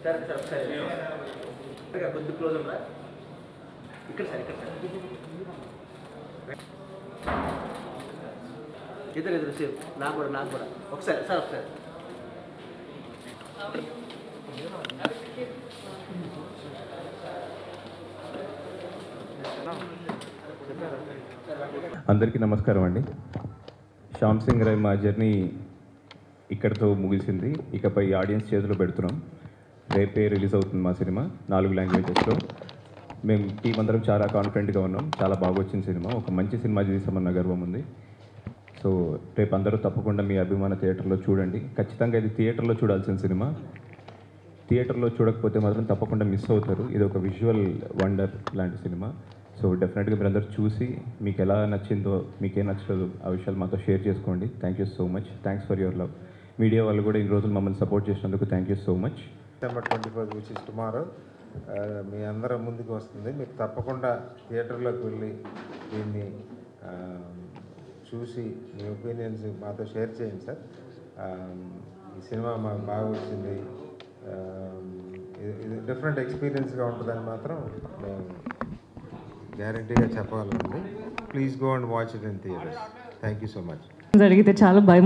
sir sir ఒకసారి ఇక్కడ కొద్ది క్లోజ్ ఉందా ఇక్కడ సార్ ఇక్కడ సార్ ఇద్దరు ఇద్దరు సేమ్ నాకు కూడా నాకు కూడా ఒకసారి సార్ ఒకసారి అందరికీ నమస్కారం అండి శ్యామ్ సింగ్ రాయ్ మా జర్నీ ఇక్కడితో ముగిసింది ఇకపై ఆడియన్స్ చేతిలో పెడుతున్నాం రేపే రిలీజ్ అవుతుంది మా సినిమా నాలుగు లాంగ్వేజెస్లో మేము టీం అందరం చాలా కాన్ఫిడెంట్గా ఉన్నాం చాలా బాగా వచ్చిన సినిమా ఒక మంచి సినిమా చేసామన్న గర్వం ఉంది సో రేపు అందరూ తప్పకుండా మీ అభిమాన థియేటర్లో చూడండి ఖచ్చితంగా ఇది థియేటర్లో చూడాల్సిన సినిమా థియేటర్లో చూడకపోతే మాత్రం తప్పకుండా మిస్ అవుతారు ఇది ఒక విజువల్ వండర్ లాంటి సినిమా సో డెఫినెట్గా మీరు అందరూ చూసి మీకు ఎలా నచ్చిందో మీకేం నచ్చలేదు ఆ విషయాలు మాతో షేర్ చేసుకోండి thank you so much thanks for your love media వాళ్ళు కూడా ఈ రోజులు మమ్మల్ని సపోర్ట్ చేసినందుకు thank you so much September twenty four which is tomorrow మీ అందరం ముందుకు వస్తుంది మీరు తప్పకుండా థియేటర్లోకి వెళ్ళి దీన్ని ఆ, చూసి మీ ఒపీనియన్స్ మాతో షేర్ చేయండి సార్ ఆ, ఈ సినిమా మాకు బాగా వచ్చింది ఆ, ఇది- ఇది డిఫరెంట్ ఎక్స్పీరియన్స్గా ఉంటుందని మాత్రం మేము గ్యారంటీగా చెప్పగలండి please go and watch it in theatres thank you so much జరిగితే చాలా భయం